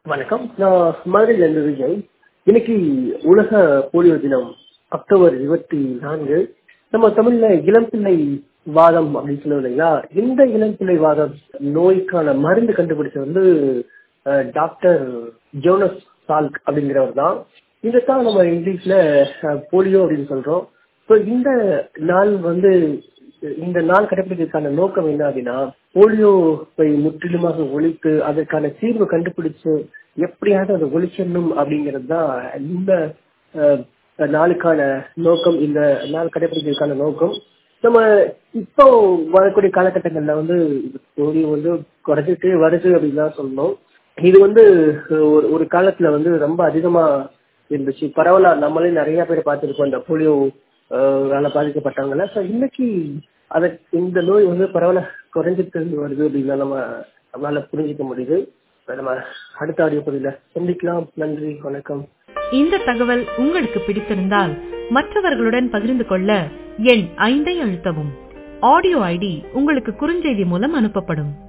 வணக்கம் நான் மதுரையில இருந்து விஜய் இன்னைக்கு உலக போலியோ தினம் அக்டோபர் இருபத்தி நான்கு நம்ம தமிழ்ல இளம்பிள்ளை வாதம் அப்படின்னு சொல்லுவோம் இல்லைங்களா இந்த இளம்பிள்ளை வாதம் நோய்க்கான மருந்து கண்டுபிடிச்ச வந்து அஹ், டாக்டர் ஜோனஸ் சால்க் அப்படிங்கிறவர் தான் இதைத்தான் நம்ம இங்கிலீஷ்ல அஹ், போலியோ அப்படின்னு சொல்றோம் ஸோ இந்த நாள் வந்து இந்த நாள் கடைபிடிக்கிறதுக்கான நோக்கம் என்ன அப்படின்னா போலியோவை முற்றிலுமாக ஒழித்து அதற்கான தீர்வு கண்டுபிடிச்சு எப்படியாவது அதை ஒழிச்சிடணும் அப்படிங்கிறது தான் இந்த அஹ், நாளுக்கான நோக்கம் இந்த நாள் கடைபிடிக்கிறதுக்கான நோக்கம் நம்ம இப்போ வரக்கூடிய காலகட்டங்கள்ல வந்து போலியோ வந்து குறைஞ்சிட்டே வருது அப்படின்னு தான் சொல்லணும் இது வந்து ஒரு ஒரு காலத்துல வந்து ரொம்ப அதிகமா இருந்துச்சு பரவலா நம்மளே நிறைய பேர் பார்த்துருக்கோம் இந்த போலியோ வேலை பாதிக்கப்பட்டவங்கள ஸோ இன்னைக்கு அதை இந்த நோய் வந்து பரவல குறைஞ்சிட்டு வருது அப்படின்னா நம்ம நம்மளால புரிஞ்சுக்க முடியுது நம்ம அடுத்த ஆடியோ பதிவில் சந்திக்கலாம் நன்றி வணக்கம் இந்த தகவல் உங்களுக்கு பிடித்திருந்தால் மற்றவர்களுடன் பகிர்ந்து கொள்ள எண் ஐந்தை அழுத்தவும் ஆடியோ ஐடி உங்களுக்கு குறுஞ்செய்தி மூலம் அனுப்பப்படும்